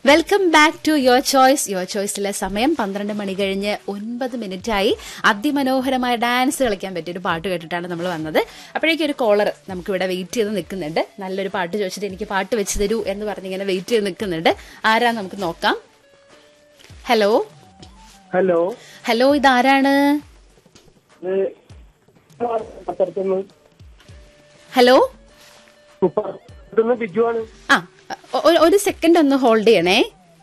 Welcome back to your choice your ചോയ്സിലെ സമയം പന്ത്രണ്ട് മണി കഴിഞ്ഞ് ഒൻപത് മിനിറ്റായി അതിമനോഹരമായ ഡാൻസ് കളിക്കാൻ പറ്റിയ ഒരു പാട്ട് കേട്ടിട്ടാണ് നമ്മൾ വന്നത് അപ്പോഴേക്കും ഒരു കോളർ നമുക്കിവിടെ വെയിറ്റ് ചെയ്ത് നിൽക്കുന്നുണ്ട് നല്ലൊരു പാട്ട് ചോദിച്ചിട്ട് എനിക്ക് പാട്ട് വെച്ച് തരൂ എന്ന് പറഞ്ഞിങ്ങനെ വെയിറ്റ് ചെയ്ത് നിൽക്കുന്നുണ്ട് ആരാ നമുക്ക് നോക്കാം ഹലോ ഹലോ ഹലോ ഇതാരാണ് ഇത് പത്തരത്തുനിന്ന് ഹലോ പത്തരത്തുനിന്ന് ബിജു ആണ് ആ ഒ- ഒ- ഒരു സെക്കൻഡ് ഒന്ന് ഹോൾഡ് ചെയ്യണേ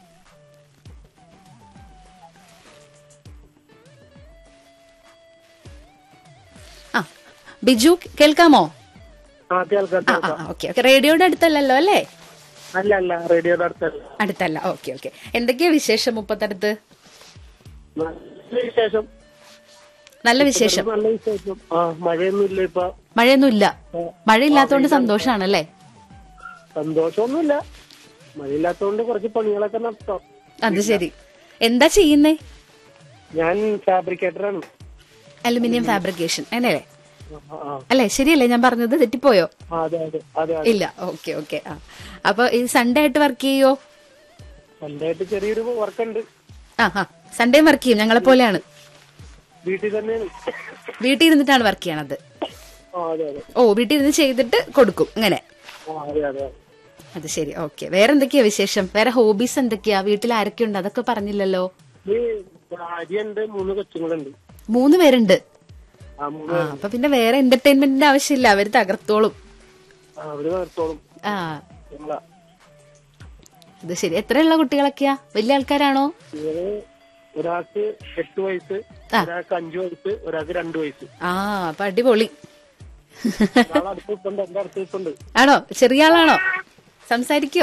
ആ ബിജു കേൾക്കാമോ ആ കേൾക്കാം ആ ആ കേൾക്കാം ഓക്കെ ഓക്കെ റേഡിയോയുടെ അടുത്തല്ലല്ലോ അല്ലേ അല്ല അല്ല റേഡിയോയുടെ അടുത്തല്ല അടുത്തല്ല ഓക്കെ ഓക്കെ എന്തൊക്കെയാ വിശേഷം മുപ്പത്തടുത്ത് നല്ല വിശേഷം നല്ല വിശേഷം നല്ല വിശേഷം ആ മഴയൊന്നും ഇല്ല ഇപ്പൊ മഴയൊന്നുമില്ല മഴയില്ലാത്തോണ്ട് സന്തോഷാണല്ലേ സന്തോഷമൊന്നുമില്ല മഴയില്ലാത്തതുകൊണ്ട് കുറച്ച് പണികളൊക്കെ നടത്താം അത് ശരി എന്താ ചെയ്യുന്നേ ഞാൻ ഫാബ്രിക്കേറ്ററാണ് അലുമിനിയം ഫാബ്രിക്കേഷൻ അങ്ങനെയല്ലേ ആ, ആ, അല്ലേ ശരിയല്ലേ ഞാൻ പറഞ്ഞത് തെറ്റിപ്പോയോ ആ, അതെ അതെ അതെ അതെ ഇല്ല ഓക്കെ ഓക്കെ ആ അപ്പൊ ഈ സൺഡേ ആയിട്ട് വർക്ക് ചെയ്യോ സ്വന്തമായിട്ട് ചെറിയൊരു വർക്ക് ഉണ്ട് ആ ആ സൺഡേ വർക്ക് ചെയ്യും ഞങ്ങളെ പോലെയാണ് വീട്ടിൽ തന്നെയാണ് വീട്ടിൽ ഇരുന്നിട്ടാണ് വർക്ക് ചെയ്യണത് ആ അതെ അതെ ഓ വീട്ടിൽ ഇരുന്ന് ചെയ്തിട്ട് കൊടുക്കും അങ്ങനെ ആ അതെ അതെ അത് ശരി ഓക്കെ വേറെ എന്തൊക്കെയാ വിശേഷം വേറെ ഹോബീസ് എന്തൊക്കെയാ വീട്ടിൽ ആരൊക്കെ ഉണ്ട് അതൊക്കെ പറഞ്ഞില്ലല്ലോ ഈ ഭാര്യയുണ്ട് മൂന്ന് കൊച്ചുങ്ങളുണ്ട് മൂന്ന് പേരുണ്ട് ആ മൂന്ന് ആ അപ്പൊ പിന്നെ വേറെ എന്റർടൈൻമെന്റിന്റെ ആവശ്യമില്ല അവര് തകർത്തോളും ആ, അവര് നിർത്തോളും ആ നമ്മളാ അത് ശരി എത്രയുള്ള കുട്ടികളൊക്കെയാ വലിയ ആൾക്കാരാണോ ഇവര് ഒരാൾക്ക് എട്ട് വയസ്സ് ആ. ഒരാൾക്ക് അഞ്ചു വയസ്സ് ഒരാൾക്ക് രണ്ടു വയസ്സ് ആ അപ്പൊ അടിപൊളി ഒരാൾ അടുത്ത് ഇപ്പുണ്ട് എന്റെ അടുത്ത് ഇപ്പുണ്ട് ആണോ ചെറിയ ആളാണോ സംസാരിക്കോ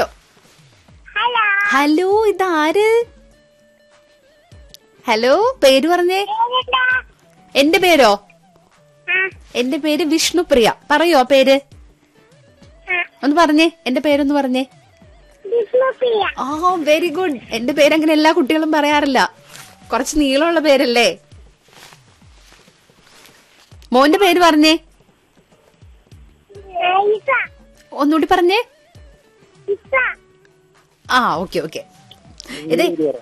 ഹലോ ഇതാര് ഹലോ പേര് പറഞ്ഞേ എന്റെ പേരോ എന്റെ പേര് വിഷ്ണുപ്രിയ പറയോ ആ പേര് ഒന്ന് പറഞ്ഞേ എന്റെ പേരൊന്ന് പറഞ്ഞേ ആ വെരി ഗുഡ് എന്റെ പേര് അങ്ങനെ എല്ലാ കുട്ടികളും പറയാറില്ല കുറച്ച് നീളമുള്ള പേരല്ലേ മോന്റെ പേര് പറഞ്ഞേ ഒന്നുകൂടി പറഞ്ഞേ ആ ഓക്കെ ഓക്കെ ഇത്